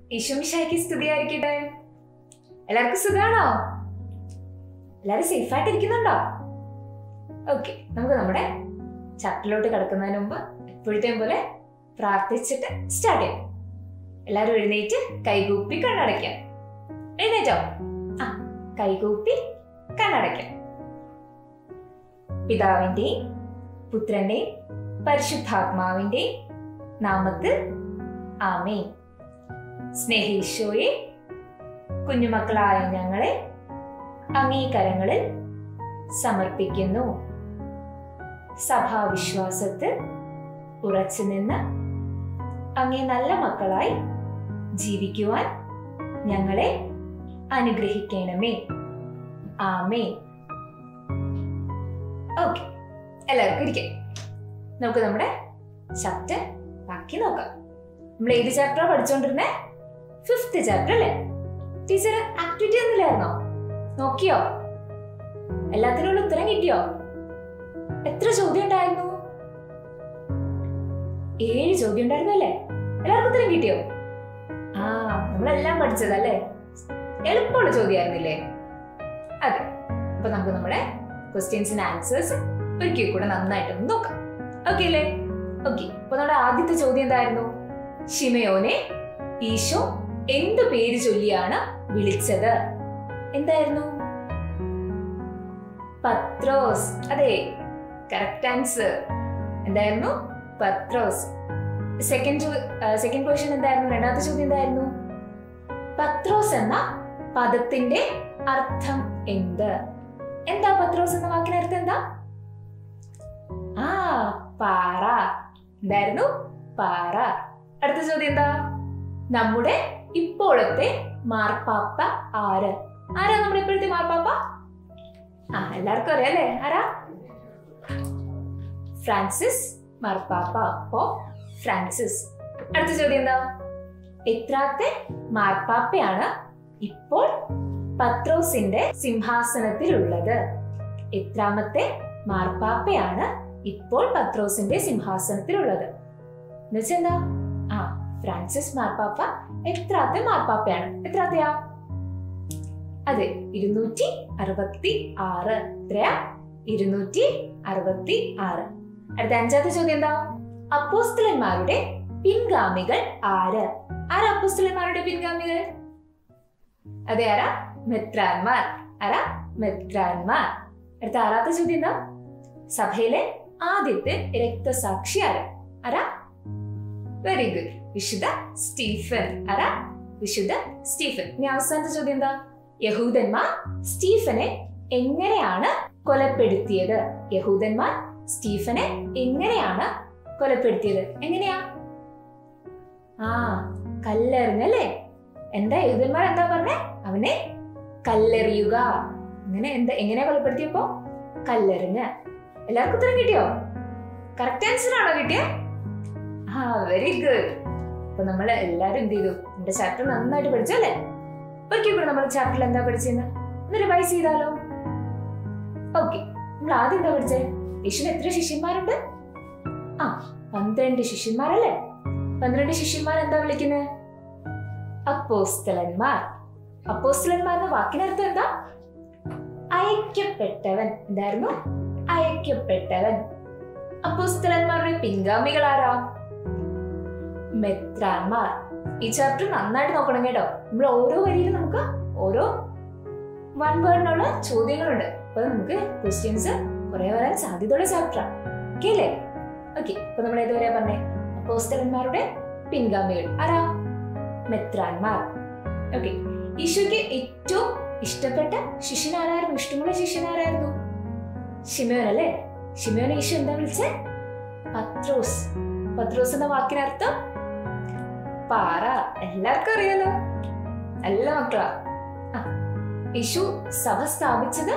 ഈശോമിശായ്ക്ക് സ്തുതിയായിരിക്കട്ടെ എല്ലാവർക്കും സുഖാണോ എല്ലാവരും സേഫ് ആയിട്ട് ഇരിക്കുന്നുണ്ടോ ഓക്കെ നമുക്ക് നമ്മുടെ ചാപ്റ്ററിലോട്ട് കിടക്കുന്നതിന് മുമ്പ് എപ്പോഴത്തെയും പോലെ പ്രാർത്ഥിച്ചിട്ട് സ്റ്റാർട്ട് ചെയ്യാം എല്ലാവരും എഴുന്നേറ്റ് കൈകൂപ്പി കണ്ണടയ്ക്കാം എഴുന്നേറ്റോ ആ കൈകൂപ്പി കണ്ണടയ്ക്കാം പിതാവിന്റെയും പുത്രന്റെയും പരിശുദ്ധാത്മാവിന്റെയും നാമത്തിൽ ആമേ സ്നേഹീശോയെ കുഞ്ഞുമക്കളായ ഞങ്ങളെ അംഗീകരങ്ങളിൽ സമർപ്പിക്കുന്നു സഭാവിശ്വാസത്തിൽ ഉറച്ചു നിന്ന് അങ്ങേ നല്ല മക്കളായി ജീവിക്കുവാൻ ഞങ്ങളെ അനുഗ്രഹിക്കണമേ ആമേ ഓക്കെ എല്ലാവർക്കും ഇരിക്കാം നമുക്ക് നമ്മുടെ ചാപ്റ്റർ ബാക്കി നോക്കാം നമ്മൾ ഏത് ചാപ്റ്ററാ പഠിച്ചോണ്ടിരുന്നേ ഫിഫ്ത്ത് ചാപ്റ്റർ അല്ലേ ടീച്ചർ ആക്ടിവിറ്റി ഒന്നുമില്ലായിരുന്നോ നോക്കിയോ എല്ലാത്തിനുള്ള ഉത്തരം കിട്ടിയോ എത്ര ചോദ്യം ഉണ്ടായിരുന്നു ഏഴ് ചോദ്യം ഉണ്ടായിരുന്നല്ലേ എല്ലാവർക്കും ഉത്തരം കിട്ടിയോ ആ നമ്മളെല്ലാം പഠിച്ചതല്ലേ എളുപ്പമുള്ള ചോദ്യമായിരുന്നില്ലേ അതെ അപ്പൊ നമുക്ക് നമ്മുടെ ക്വസ്റ്റ്യൻസിന് ആൻസേഴ്സ് ഒരിക്കൽ കൂടെ നന്നായിട്ടൊന്ന് നോക്കാം ഓക്കെ അല്ലേ ഓക്കെ അപ്പൊ നമ്മുടെ ആദ്യത്തെ ചോദ്യം എന്തായിരുന്നു ഷിമയോനെ ഈശോ എന്ത് പേര് ചൊല്ലിയാണ് വിളിച്ചത് എന്തായിരുന്നു പത്രോസ് അതെ കറക്റ്റ് ആൻസർ എന്തായിരുന്നു പത്രോസ് സെക്കൻഡ് സെക്കൻഡ് ക്വസ്റ്റ്യൻ എന്തായിരുന്നു രണ്ടാമത്തെ ചോദ്യം എന്തായിരുന്നു പത്രോസ് എന്ന പദത്തിന്റെ അർത്ഥം എന്ത് എന്താ പത്രോസ് എന്ന വാക്കിന് അർത്ഥം എന്താ ആ പാറ എന്തായിരുന്നു പാറ അടുത്ത ചോദ്യം എന്താ നമ്മുടെ ഇപ്പോഴത്തെ മാർപ്പാപ്പ ആര് ആരാ നമ്മുടെ ഇപ്പോഴത്തെ മാർപ്പാപ്പ ആ എല്ലാവർക്കും അറിയാം അല്ലേ ആരാ ഫ്രാൻസിസ് മാർപ്പാപ്പ അപ്പോ ഫ്രാൻസിസ് അടുത്ത ചോദ്യം എന്താ എത്രാത്തെ മാർപ്പാപ്പയാണ് ഇപ്പോൾ പത്രോസിന്റെ സിംഹാസനത്തിലുള്ളത് എത്രാമത്തെ മാർപ്പാപ്പയാണ് ഇപ്പോൾ പത്രോസിന്റെ സിംഹാസനത്തിലുള്ളത് എന്നുവെച്ചാ എന്താ ആ ഫ്രാൻസിസ് മാർപ്പാപ്പ എത്രാത്തെ മാർപ്പാപ്പയാണ് എത്രാത്തെയാ അതെ ഇരുന്നൂറ്റി അറുപത്തി ആറ് എത്രയാ ഇരുന്നൂറ്റി അറുപത്തി ആറ് അടുത്ത അഞ്ചാമത്തെ ചോദ്യം എന്താ അപ്പോസ്തലന്മാരുടെ പിൻഗാമികൾ ആര് ആരാ അപ്പോസ്തലന്മാരുടെ പിൻഗാമികൾ അതെ ആരാ മെത്രാന്മാർ ആരാ മെത്രാന്മാർ അടുത്ത ആറാമത്തെ ചോദ്യം എന്താ സഭയിലെ ആദ്യത്തെ രക്തസാക്ഷി ആരാ ആരാ വെരി ഗുഡ് വിശുദ്ധ സ്റ്റീഫൻ ആരാ വിശുദ്ധ സ്റ്റീഫൻ ഇനി അവസാനത്തെ ചോദ്യം എന്താ യഹൂദന്മാർ സ്റ്റീഫനെ എങ്ങനെയാണ് കൊലപ്പെടുത്തിയത് യഹൂദന്മാർ സ്റ്റീഫനെ എങ്ങനെയാണ് കൊലപ്പെടുത്തിയത് എങ്ങനെയാ ആ കല്ലെറിഞ്ഞല്ലേ എന്താ യഹൂദന്മാർ എന്താ പറഞ്ഞേ അവനെ കല്ലെറിയുക അങ്ങനെ എന്താ എങ്ങനെയാ കൊലപ്പെടുത്തിയപ്പോ കല്ലെറിഞ്ഞ് എല്ലാവർക്കും ഉത്തരം കിട്ടിയോ കറക്റ്റ് ആൻസർ ആണോ കിട്ടിയേ ആ വെരി ഗുഡ് അപ്പൊ നമ്മൾ എല്ലാരും എന്ത് ചെയ്തു നമ്മുടെ ചാപ്റ്റർ നന്നായിട്ട് പഠിച്ചല്ലേ ഒരിക്കൽ കൂടെ നമ്മൾ ചാപ്റ്ററിൽ എന്താ പഠിച്ചെന്ന് ഒന്ന് റിവൈസ് ചെയ്താലോ ഓക്കെ നമ്മൾ ആദ്യം എന്താ പഠിച്ചേ യേശുവിന് എത്ര ശിഷ്യന്മാരുണ്ട് ആ പന്ത്രണ്ട് ശിഷ്യന്മാരല്ലേ പന്ത്രണ്ട് ശിഷ്യന്മാർ എന്താ വിളിക്കുന്നത് അപ്പോസ്തലന്മാർ അപ്പോസ്തലന്മാർ എന്ന വാക്കിനർത്ഥം എന്താ അയക്കപ്പെട്ടവൻ എന്തായിരുന്നു അയക്കപ്പെട്ടവൻ അപ്പോസ്തലന്മാരുടെ പിൻഗാമികൾ ആരാ മെത്രാന്മാർ ഈ ചാപ്റ്റർ നന്നായിട്ട് നോക്കണം കേട്ടോ നമ്മൾ ഓരോ വരിയിലും നമുക്ക് ഓരോ വൺ വേർഡിനുള്ള ചോദ്യങ്ങളുണ്ട് അപ്പൊ നമുക്ക് ക്വസ്റ്റ്യൻസ് കുറെ വരാൻ സാധ്യതയുള്ള ചാപ്റ്ററാണ് ഓക്കെ അല്ലേ ഓക്കെ അപ്പൊ നമ്മൾ ഏതുവരെ പറഞ്ഞേ അപ്പോസ്തലന്മാരുടെ പിൻഗാമികൾ ആരാ മെത്രാന്മാർ ഓക്കെ ഈശോയ്ക്ക് ഏറ്റവും ഇഷ്ടപ്പെട്ട ശിഷ്യൻ ആരായിരുന്നു ഇഷ്ടമുള്ള ശിഷ്യൻ ആരായിരുന്നു ഷിമയോൻ അല്ലേ ഷിമയോൻ ഈശോ എന്താ വിളിച്ചേ പത്രോസ് പത്രോസ് എന്ന വാക്കിനർത്ഥം പാറ എല്ലാവർക്കും അറിയാലോ നല്ല മക്കളാ ആ യേശു സഭ സ്ഥാപിച്ചത്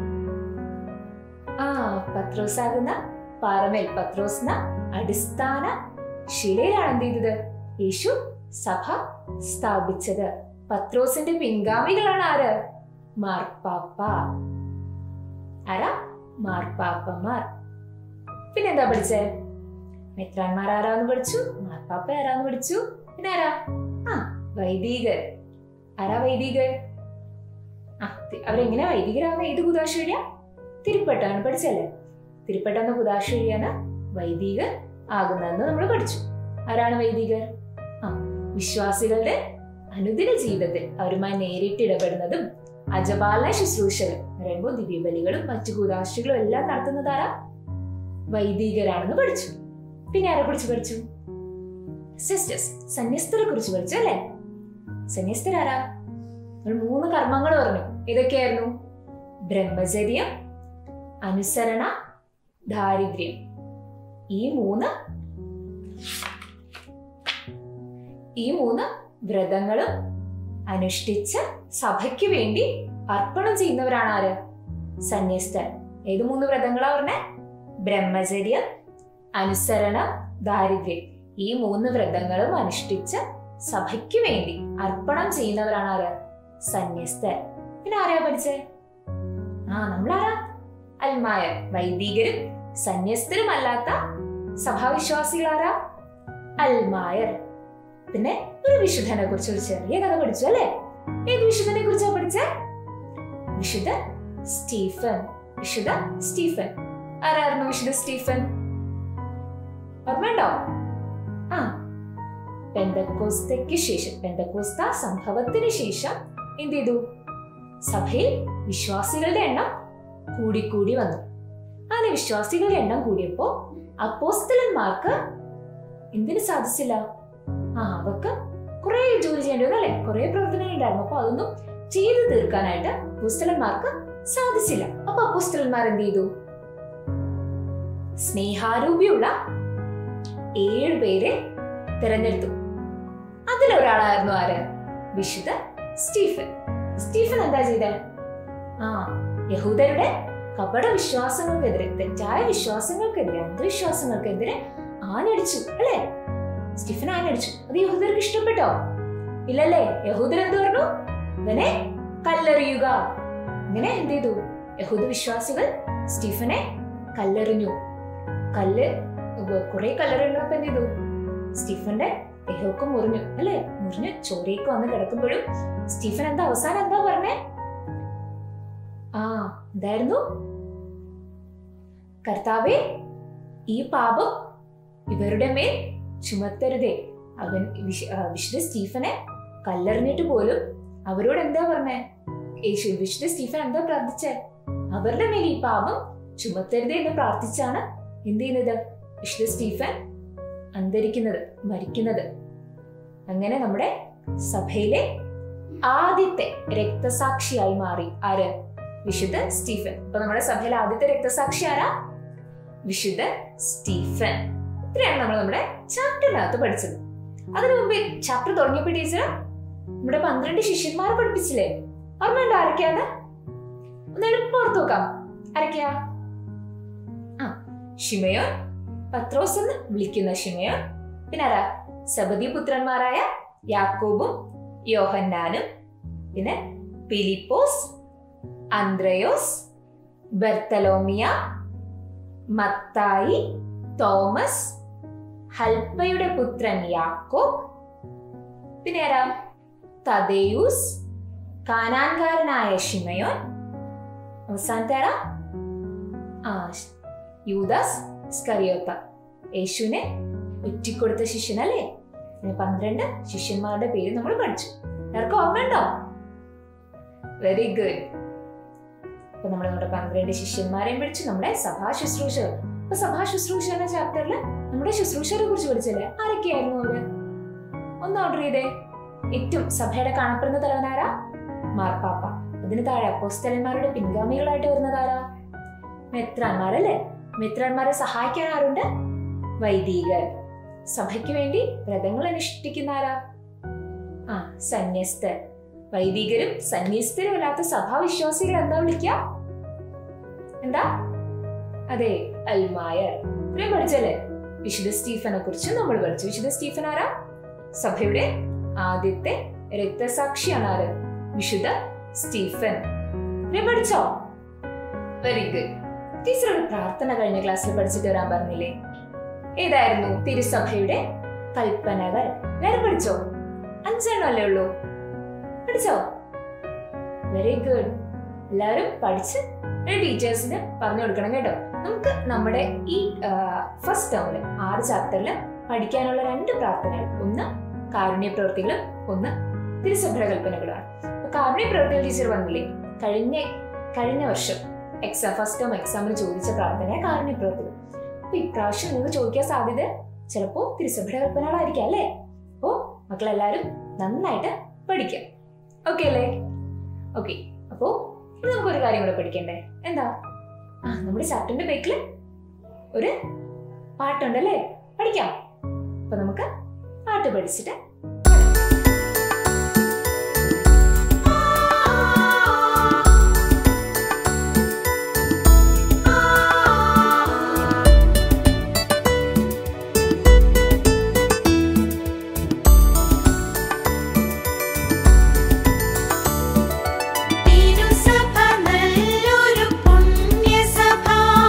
ആ പത്രോസ് ആകുന്ന പാറമേൽ പത്രോസ് എന്ന അടിസ്ഥാന ശിലയിലാണ് എന്ത് ചെയ്തത് യേശു സഭ സ്ഥാപിച്ചത് പത്രോസിന്റെ പിൻഗാമികളാണ് ആര് മാർപ്പാപ്പ ആരാ മാർപ്പാപ്പമാർ പിന്നെന്താ പഠിച്ചേ മെത്രാന്മാർ ആരാന്ന് പഠിച്ചു മാർപ്പാപ്പ ആരാന്ന് പഠിച്ചു പിന്നെ ആരാ ആ വൈദികർ ആരാ വൈദികർ ആ തി- അവരെങ്ങനെ വൈദികരാകുന്ന ഏത് കുതാശ വഴിയാ തിരുപ്പട്ടാണ് പഠിച്ചല്ലേ തിരുപ്പട്ട എന്ന കുതാശ വഴിയാണ് വൈദികർ ആകുന്നതെന്ന് നമ്മൾ പഠിച്ചു ആരാണ് വൈദികർ ആ വിശ്വാസികളുടെ അനുദിന ജീവിതത്തിൽ അവരുമായി നേരിട്ട് ഇടപെടുന്നതും അജപാലന ശുശ്രൂഷകൾ പറയുമ്പോൾ ദിവ്യബലികളും മറ്റു കുതാശകളും എല്ലാം നടത്തുന്നത് ആരാ വൈദികരാണെന്ന് പഠിച്ചു പിന്നെ ആരെ കുറിച്ച് പഠിച്ചു സിസ്റ്റേഴ്സ് സന്യസ്തരെ കുറിച്ച് പഠിച്ചു അല്ലേ സന്യസ്തരാരാ നമ്മൾ മൂന്ന് കർമ്മങ്ങൾ പറഞ്ഞു ഏതൊക്കെയായിരുന്നു ബ്രഹ്മചര്യം അനുസരണ ദാരിദ്ര്യം ഈ മൂന്ന് ഈ മൂന്ന് വ്രതങ്ങളും അനുഷ്ഠിച്ച് സഭയ്ക്ക് വേണ്ടി അർപ്പണം ചെയ്യുന്നവരാണ് ആര് സന്യസ്തർ ഏത് മൂന്ന് വ്രതങ്ങളാ പറഞ്ഞേ ബ്രഹ്മചര്യം അനുസരണ ദാരിദ്ര്യം ഈ മൂന്ന് വ്രതങ്ങളും അനുഷ്ഠിച്ച് സഭയ്ക്ക് വേണ്ടി അർപ്പണം ചെയ്യുന്നവരാണ് ആര് സന്യസ്തർ പിന്നെ ആരാ പഠിച്ചേ ആ നമ്മളാരാ അൽമായർ വൈദികരും സന്യസ്തരും അല്ലാത്ത സഭാവിശ്വാസികളാരാ അൽമായർ പിന്നെ ഒരു വിശുദ്ധനെ കുറിച്ച് ഒരു ചെറിയ കഥ പഠിച്ചു അല്ലേ ഏത് വിശുദ്ധനെ കുറിച്ചാ പഠിച്ചേ വിശുദ്ധ സ്റ്റീഫൻ വിശുദ്ധ സ്റ്റീഫൻ ആരായിരുന്നു വിശുദ്ധ സ്റ്റീഫൻ ഓർമ്മയുണ്ടോ ആ പെന്തക്കോസ്തയ്ക്ക് ശേഷം പെന്തക്കോസ്ത സംഭവത്തിന് ശേഷം എന്ത് ചെയ്തു സഭയിൽ വിശ്വാസികളുടെ എണ്ണം കൂടിക്കൂടി വന്നു അങ്ങനെ വിശ്വാസികളുടെ എണ്ണം കൂടിയപ്പോ അപ്പോസ്തലന്മാർക്ക് എന്തിനു സാധിച്ചില്ല ആ അവർക്ക് കുറെ ജോലി ചെയ്യേണ്ടി വന്നു അല്ലെ കുറെ പ്രവർത്തനങ്ങൾ ഉണ്ടായിരുന്നു അപ്പൊ അതൊന്നും ചെയ്തു തീർക്കാനായിട്ട് അപ്പോസ്തലന്മാർക്ക് സാധിച്ചില്ല അപ്പൊ അപ്പോസ്തലന്മാർ എന്ത് ചെയ്തു സ്നേഹാരൂപിയുള്ള ഏഴ് പേരെ തിരഞ്ഞെടുത്തു അതിലൊരാളായിരുന്നു ആര് വിശുദ്ധ സ്റ്റീഫൻ സ്റ്റീഫൻ എന്താ ചെയ്തേ ആ യഹൂദരുടെ കപട വിശ്വാസങ്ങൾക്കെതിരെ തെറ്റായ വിശ്വാസങ്ങൾക്കെതിരെ അന്ധവിശ്വാസങ്ങൾക്കെതിരെ ആഞ്ഞടിച്ചു അല്ലേ സ്റ്റീഫൻ ആഞ്ഞടിച്ചു അത് യഹൂദർക്ക് ഇഷ്ടപ്പെട്ടോ ഇല്ലല്ലേ യഹൂദർ എന്ത് പറഞ്ഞു ഇവനെ കല്ലെറിയുക ഇങ്ങനെ എന്ത് ചെയ്തു യഹൂദ വിശ്വാസികൾ സ്റ്റീഫനെ കല്ലെറിഞ്ഞു കല്ല് കുറെ കല്ലെറിഞ്ഞപ്പോ എന്ത് ചെയ്തു സ്റ്റീഫന്റെ ദേഹമൊക്കെ മുറിഞ്ഞു അല്ലേ മുറിഞ്ഞ് ചോരയൊക്കെ വന്ന് കിടക്കുമ്പോഴും സ്റ്റീഫൻ എന്താ അവസാനം എന്താ പറഞ്ഞേ ആ എന്തായിരുന്നു കർത്താവെ ഈ പാപം ഇവരുടെ മേൽ ചുമത്തരുതേ അവൻ വിശ- ആ, വിശുദ്ധ സ്റ്റീഫനെ കല്ലെറിഞ്ഞിട്ട് പോലും അവരോട് എന്താ പറഞ്ഞേ യേശു വിശുദ്ധ സ്റ്റീഫൻ എന്താ പ്രാർത്ഥിച്ചേ അവരുടെ മേൽ ഈ പാപം ചുമത്തരുതേ എന്ന് പ്രാർത്ഥിച്ചാണ് എന്ത് ചെയ്യുന്നത് വിശുദ്ധ സ്റ്റീഫൻ അന്തരിക്കുന്നത് മരിക്കുന്നത് അങ്ങനെ നമ്മുടെ സഭയിലെ ആദ്യത്തെ രക്തസാക്ഷിയായി മാറി ആര് വിശുദ്ധ സ്റ്റീഫൻ അപ്പൊ നമ്മുടെ സഭയിലെ ആദ്യത്തെ രക്തസാക്ഷി ആരാ വിശുദ്ധ സ്റ്റീഫൻ ഇത്രയാണ് നമ്മൾ നമ്മുടെ ചാപ്റ്ററിനകത്ത് പഠിച്ചത് അതിനു മുമ്പ് ചാപ്റ്റർ തുടങ്ങിയപ്പോ ടീച്ചർ നമ്മുടെ പന്ത്രണ്ട് ശിഷ്യന്മാരെ പഠിപ്പിച്ചില്ലേ ഓർമ്മയുണ്ടോ ആരൊക്കെയാണ് ഒന്ന് എളുപ്പം ഓർത്ത് നോക്കാം ആരൊക്കെയാ ആ ഷിമയോൻ പത്രോസ് എന്ന് വിളിക്കുന്ന ഷിമയോൻ പിന്നെ ആരാ സബദി പുത്രന്മാരായ യാക്കോബും യോഹന്നാനും പിന്നെ ഫിലിപ്പോസ് അന്ത്രയോസ് ബർത്തലോമിയ മത്തായി തോമസ് ഹൽപ്പയുടെ പുത്രൻ യാക്കോബ് പിന്നെ ആരാ തദേയൂസ് കാനാൻകാരനായ ഷിമയോൻ അവസാനത്തെ ആരാ ആ യൂദാസ് സ്കറിയോത്ത യേശുവിനെ ഒറ്റിക്കൊടുത്ത ശിഷ്യനല്ലേ അങ്ങനെ പന്ത്രണ്ട് ശിഷ്യന്മാരുടെ പേര് നമ്മൾ പഠിച്ചു എല്ലാവർക്കും ഓർമ്മയുണ്ടോ വെരി ഗുഡ് അപ്പൊ നമ്മൾ നമ്മുടെ പന്ത്രണ്ട് ശിഷ്യന്മാരെയും പഠിച്ചു നമ്മുടെ സഭാ ശുശ്രൂഷകൾ അപ്പൊ സഭാ ശുശ്രൂഷ എന്ന ചാപ്റ്ററിൽ നമ്മുടെ ശുശ്രൂഷകളെ കുറിച്ച് പഠിച്ചല്ലേ ആരൊക്കെയായിരുന്നു അവര് ഒന്ന് ഓർഡർ ചെയ്തേ ഏറ്റവും സഭയുടെ കാണപ്പെടുന്ന തലവനാരാ മാർപ്പാപ്പ അതിന് താഴെ അപ്പോസ്തലന്മാരുടെ പിൻഗാമികളായിട്ട് വരുന്നതാരാ മെത്രാന്മാരല്ലേ മെത്രാന്മാരെ സഹായിക്കാൻ ആരുണ്ട് വൈദികർ സഭയ്ക്ക് വേണ്ടി വ്രതങ്ങൾ അനുഷ്ഠിക്കുന്ന ആരാ ആ സന്യസ്തർ വൈദികരും സന്യസ്തരും അല്ലാത്ത സഭാവിശ്വാസികൾ എന്താ വിളിക്ക എന്താ അതെ അൽമായർ ഇത്രയും പഠിച്ചല്ലേ വിശുദ്ധ സ്റ്റീഫനെ കുറിച്ച് നമ്മൾ പഠിച്ചു വിശുദ്ധ സ്റ്റീഫൻ ആരാ സഭയുടെ ആദ്യത്തെ രക്തസാക്ഷിയാണ് ആര് വിശുദ്ധ സ്റ്റീഫൻ ഇത്രയും പഠിച്ചോ വെരി ഗുഡ് ടീച്ചർ ഒരു പ്രാർത്ഥന കഴിഞ്ഞ ക്ലാസ്സിൽ പഠിച്ചിട്ട് വരാൻ പറഞ്ഞില്ലേ ഏതായിരുന്നു തിരുസഭയുടെ കൽപ്പനകൾ വേറെ പഠിച്ചോ അഞ്ചെണ്ണം അല്ലേ ഉള്ളൂ പഠിച്ചോ വെരി ഗുഡ് എല്ലാവരും പഠിച്ച് ടീച്ചേഴ്സിന് പറഞ്ഞു കൊടുക്കണം കേട്ടോ നമുക്ക് നമ്മുടെ ഈ ഫസ്റ്റ് ടേമില് ആറ് ചാപ്റ്ററിൽ പഠിക്കാനുള്ള രണ്ട് പ്രാർത്ഥനകൾ ഒന്ന് കാരുണ്യ പ്രവൃത്തികളും ഒന്ന് തിരുസഭയുടെ കൽപ്പനകളുമാണ് അപ്പൊ കാരുണ്യ പ്രവൃത്തികൾ ടീച്ചർ പറഞ്ഞില്ലേ കഴിഞ്ഞ കഴിഞ്ഞ വർഷം എക്സാം ഫസ്റ്റ് ടേം എക്സാമിന് ചോദിച്ച പ്രാർത്ഥന കാരുണ്യ പ്രവൃത്തികൾ അപ്പൊ ഇപ്രാവശ്യം നിങ്ങൾക്ക് ചോദിക്കാൻ സാധ്യത ചിലപ്പോ തിരുസഭയുടെ കൽപ്പനകളായിരിക്കാം അല്ലേ അപ്പോ മക്കളെല്ലാരും നന്നായിട്ട് പഠിക്കാം ഓക്കെ അല്ലേ ഓക്കെ അപ്പോ ഇനി നമുക്കൊരു കാര്യം കൂടെ പഠിക്കണ്ടേ എന്താ ആ നമ്മുടെ ചാപ്റ്ററിന്റെ ബേക്കിൽ ഒരു പാട്ടുണ്ടല്ലേ പഠിക്കാം അപ്പൊ നമുക്ക് പാട്ട് പഠിച്ചിട്ട് തിരുസഭ നല്ലൊരു പുണ്യസഭ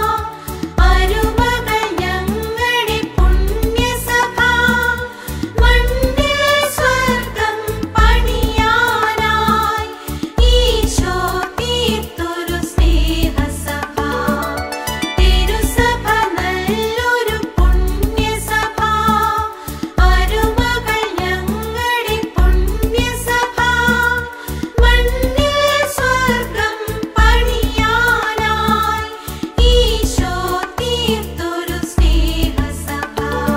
അരുമകൾ ഞങ്ങളുടെ പുണ്യസഭ മണ്ണിൽ സ്വർഗം പണിയാനായി ഈശോ തീർത്തൊരു സ്നേഹസഭ തിരുസഭ നല്ലൊരു പുണ്യസഭ അരുമകൾ ഞങ്ങളുടെ പുണ്യസഭ മണ്ണിൽ സ്വർഗം പണിയാനായി ഈശോ തീർത്തൊരു സ്നേഹസഭ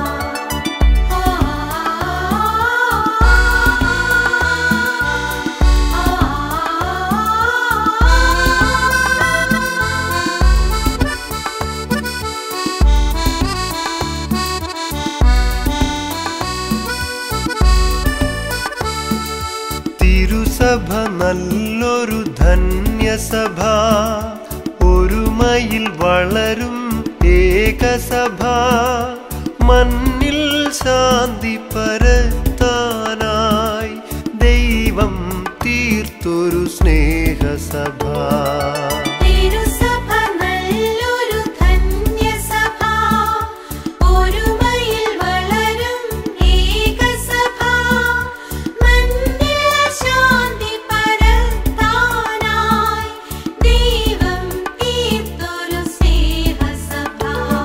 തിരുസഭ നല്ലൊരു ധന്യസഭ ഒരുമയിൽ വളരും ഏകസഭ മണ്ണിൽ ശാന്തി പരത്താനായി ദൈവം തീർത്തൊരു സ്നേഹസഭ തിരുസഭ നല്ലൊരു ധന്യസഭ ഒരുമയിൽ വളരും ഏകസഭ മണ്ണിൽ ശാന്തി പരത്താനായി ദൈവം തീർത്തൊരു സ്നേഹസഭ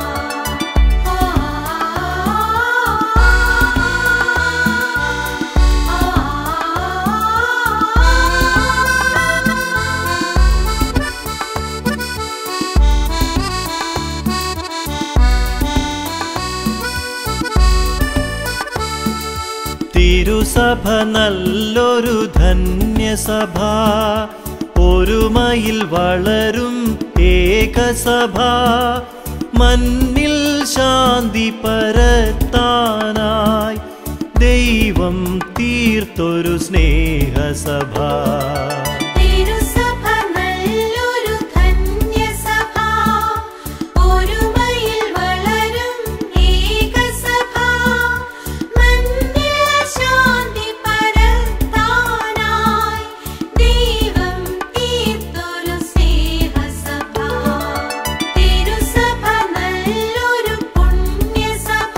തിരുസഭ നല്ലൊരു ധന്യസഭ ഒരുമയിൽ വളരും ഏകസഭ മണ്ണിൽ ശാന്തി പരത്താനായി ദൈവം തീർത്തൊരു സ്നേഹസഭ തിരുസഭ നല്ലൊരു ധന്യസഭ ഒരുമയിൽ വളരും ഏകസഭ മണ്ണിൽ ശാന്തി പരത്താനായി ദൈവം തീർത്തൊരു സ്നേഹസഭ തിരുസഭ നല്ലൊരു പുണ്യസഭ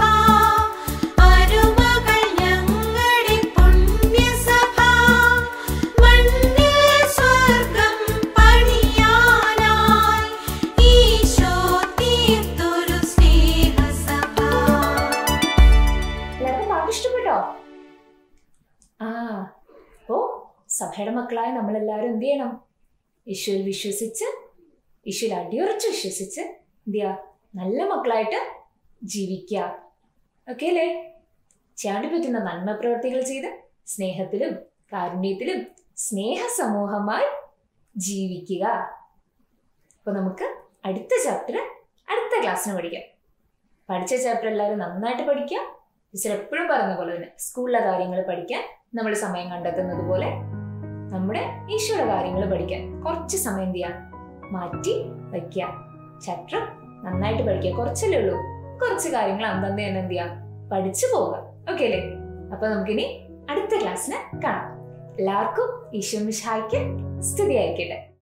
അരുമകൾ ഞങ്ങളുടെ പുണ്യസഭ മണ്ണിൽ സ്വർഗം പണിയാനായി ഈശോ തീർത്തൊരു സ്നേഹസഭ എല്ലാവർക്കും പാട്ട് ഇഷ്ടപ്പെട്ടോ ആ അപ്പോ സഭയുടെ മക്കളായ നമ്മളെല്ലാവരും എന്ത് ചെയ്യണം ഈശോയിൽ വിശ്വസിച്ച് ഈശോയിൽ അടിയുറച്ച് വിശ്വസിച്ച് എന്ത് ചെയ്യുക നല്ല മക്കളായിട്ട് ജീവിക്കുക ഓക്കെ അല്ലേ ചെയ്യാണ്ട് പറ്റുന്ന നന്മ പ്രവർത്തികൾ ചെയ്ത് സ്നേഹത്തിലും കാരുണ്യത്തിലും സ്നേഹ സമൂഹമായി ജീവിക്കുക അപ്പൊ നമുക്ക് അടുത്ത ചാപ്റ്റർ അടുത്ത ക്ലാസ്സിന് പഠിക്കാം പഠിച്ച ചാപ്റ്റർ എല്ലാവരും നന്നായിട്ട് പഠിക്കുക ടീച്ചർ എപ്പോഴും പറയുന്ന പോലെ തന്നെ സ്കൂളിലെ കാര്യങ്ങൾ പഠിക്കാൻ നമ്മൾ സമയം കണ്ടെത്തുന്നത് പോലെ നമ്മുടെ ഈശോയുടെ കാര്യങ്ങൾ പഠിക്കാൻ കുറച്ച് സമയം എന്ത് ചെയ്യാം മാറ്റി വയ്ക്കുക ചാപ്റ്റർ നന്നായിട്ട് പഠിക്കുക കുറച്ചല്ലേ ഉള്ളൂ കുറച്ച് കാര്യങ്ങൾ അന്തന്ന് തന്നെ എന്ത് ചെയ്യാം പഠിച്ചു പോവുക ഓക്കെ അല്ലേ അപ്പൊ നമുക്കിനി അടുത്ത ക്ലാസ്സിന് കാണാം എല്ലാവർക്കും ഈശോ മിശായിക്ക് സ്തുതി ആയിരിക്കട്ടെ